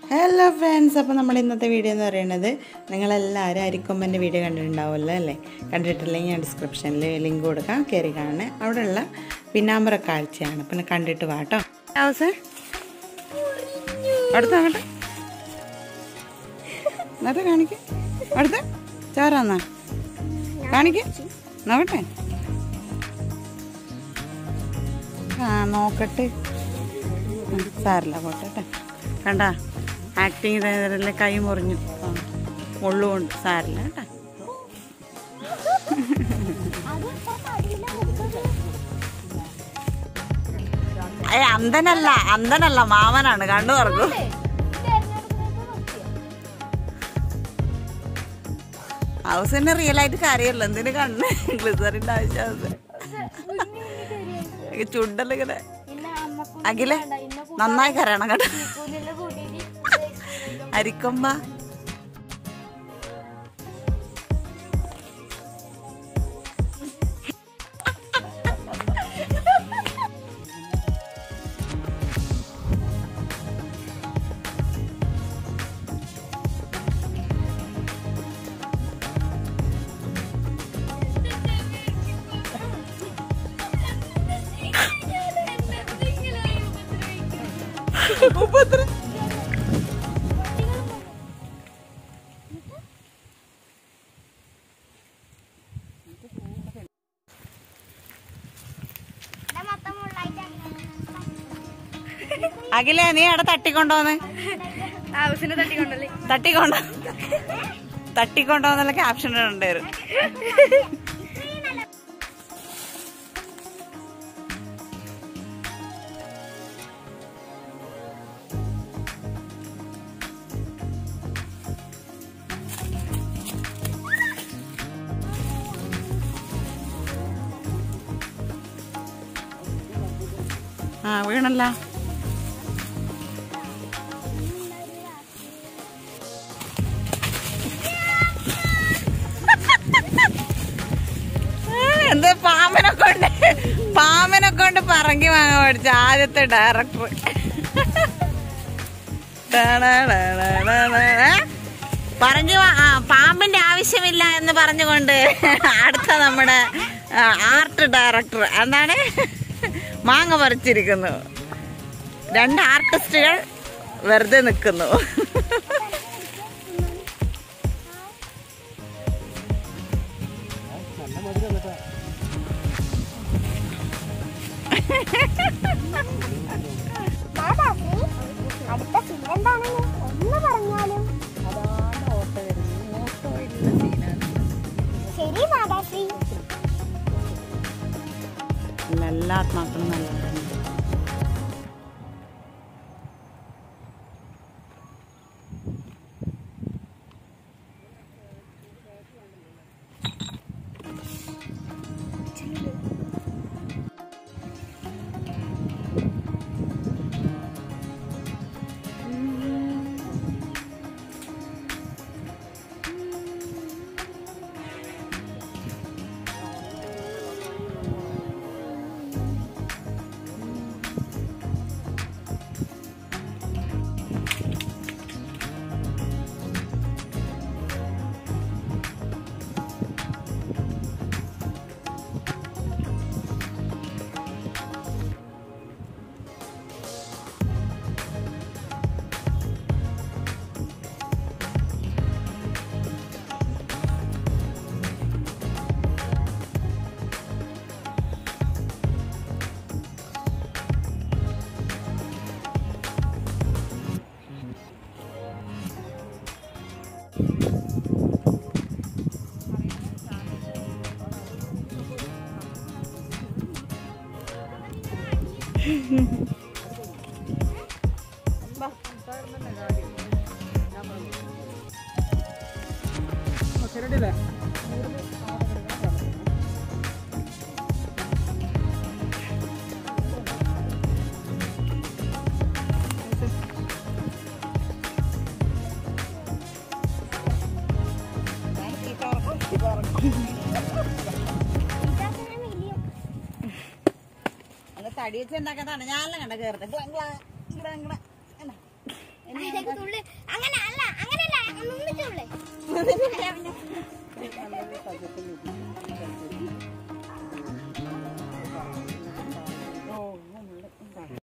hello friends അപ്പോൾ നമ്മുടെ ഇന്നത്തെ വീഡിയോ എന്ന് പറയുന്നത് നിങ്ങളെല്ലാവരും അരിക്കൊമ്പൻ്റെ വീഡിയോ കണ്ടിട്ടുണ്ടാവുമല്ലോ അല്ലേ കണ്ടിട്ടില്ലെങ്കിൽ ഞാൻ ഡിസ്ക്രിപ്ഷനിൽ ലിങ്ക് കൊടുക്കാം കയറി കാണണേ അവിടെയുള്ള പിന്നാമ്പറ കാഴ്ചയാണ് പിന്നെ കണ്ടിട്ട് വാട്ടോ ഹൗസ് അടുത്ത അങ്ങോട്ട് എന്നിട്ട് കാണിക്ക അടുത്ത ചോറാന്നാ കാണിക്ക നോക്കട്ടെ ആ നോക്കട്ടെ ഉം, സാരില്ല പോട്ടെ കേട്ടോ കണ്ട ആക്ടിങ് ചെയ്തതിലെ കൈ മുറിഞ്ഞു ആ, മുള്ളുകൊണ്ട് സാരില്ല കേട്ടോ ഏ അന്തനല്ല അന്തനല്ല മാമനാണ് കണ്ണു തുറക്കൂ ഹൗസിന് റിയൽ ആയിട്ട് കാര്യമല്ലോ എന്തിനു കണ്ണ് ഗ്ലിസറിന്റെ ആവശ്യം ചുണ്ടല്ലോ ഇങ്ങനെ അഖിലെ നന്നായി കരയണം കേട്ടോ അരിക്കൊമ്പ അഖിലെ നീ അവിടെ തട്ടിക്കൊണ്ടോന്ന് ഹൗസിനെ തട്ടിക്കൊണ്ടല്ലേ തട്ടിക്കൊണ്ടോ തട്ടിക്കൊണ്ടോന്നുള്ള ക്യാപ്ഷൻ ഉണ്ടായിരുന്നു ആ വീണല്ല എന്താ പാമ്പനെ കൊണ്ട് പാമ്പനെ കൊണ്ട് പറങ്കി വാങ്ങാൻ പഠിച്ച ആദ്യത്തെ ഡയറക്ടർ പറങ്കി വാ- ആ, പാമ്പിന്റെ ആവശ്യമില്ല എന്ന് പറഞ്ഞുകൊണ്ട് അടുത്ത നമ്മുടെ ആർട്ട് ഡയറക്ടർ എന്താണ് മാങ്ങ പറിച്ചിരിക്കുന്നു രണ്ട് ആർട്ടിസ്റ്റുകൾ വെറുതെ നിൽക്കുന്നു അടുത്ത സീൻ എന്താണെന്ന് ഒന്ന് പറഞ്ഞാലും ശരി മാതാശ്രീ എല്ലാ ആത്മാക്കളും നല്ലതാണ് തടി വെച്ച് ഉണ്ടാക്കുന്നതാണ് ഞാനെല്ലാം കണ്ട കയറുന്നത് അതിലേക്ക് തുള്ളി നല്ലൊരു സജഷൻ